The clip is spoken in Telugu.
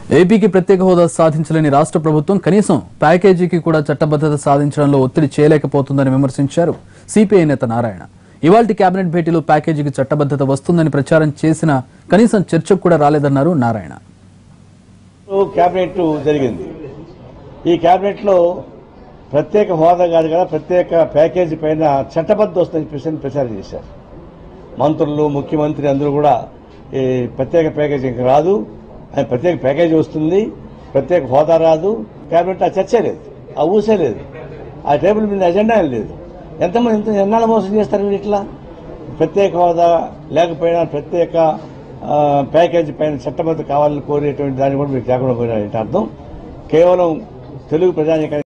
ఏపీకి ప్రత్యేక హోదా సాధించలేని రాష్ట్ర ప్రభుత్వం కనీసం ప్యాకేజీకి కూడా చట్టబద్ధత సాధించడంలో ఒత్తిడి చేయలేకపోతుందని విమర్శించారు సిపిఐ నేత నారాయణ ఇవాల్టి కేబినెట్ భేటీలో ప్యాకేజీకి చట్టబద్ధత వస్తుందని ప్రచారం చేసిన కనీసం చర్చకు కూడా రాలేదన్నారు నారాయణ క్యాబినెట్ జరిగింది ఈ క్యాబినెట్ లో ప్రత్యేక హోదా కాదు కదా ప్రత్యేక ప్యాకేజీ పైన చట్టబద్ధ వస్తుందని చెప్పేసి ప్రచారం చేశారు మంత్రులు ముఖ్యమంత్రి అందరూ కూడా ఈ ప్రత్యేక ప్యాకేజీ ఇంకా రాదు అని ప్రత్యేక ప్యాకేజీ వస్తుంది ప్రత్యేక హోదా రాదు క్యాబినెట్ ఆ చర్చ లేదు ఆ ఊసే లేదు ఆ టేబుల్ మీద ఎజెండా లేదు ఎంతమంది ఎంత ఎన్నాళ్ళ మోసం చేస్తారు మీరు ఇట్లా ప్రత్యేక హోదా లేకపోయినా ప్రత్యేక ఆ, ప్యాకేజీ పైన చట్టబద్ధ కావాలని కోరేటువంటి దాన్ని కూడా మీరు లేకుండా పోయినారంటే అర్థం కేవలం తెలుగు ప్రజానికానికి